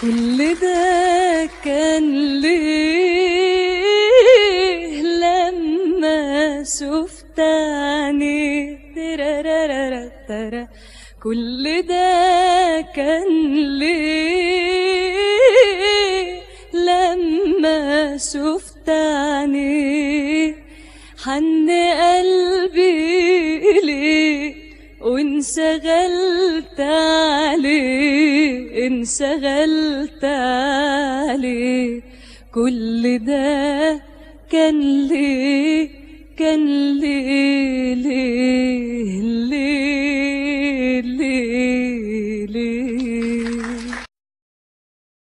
كل ده كان ليه لما شفت عيني ترارارارا ترا كل ده كان ليه لما شفت عيني حن قلبي إليه وانشغلت عليه انشغلت عليه كل ده كان ليه كان ليه ليه ليه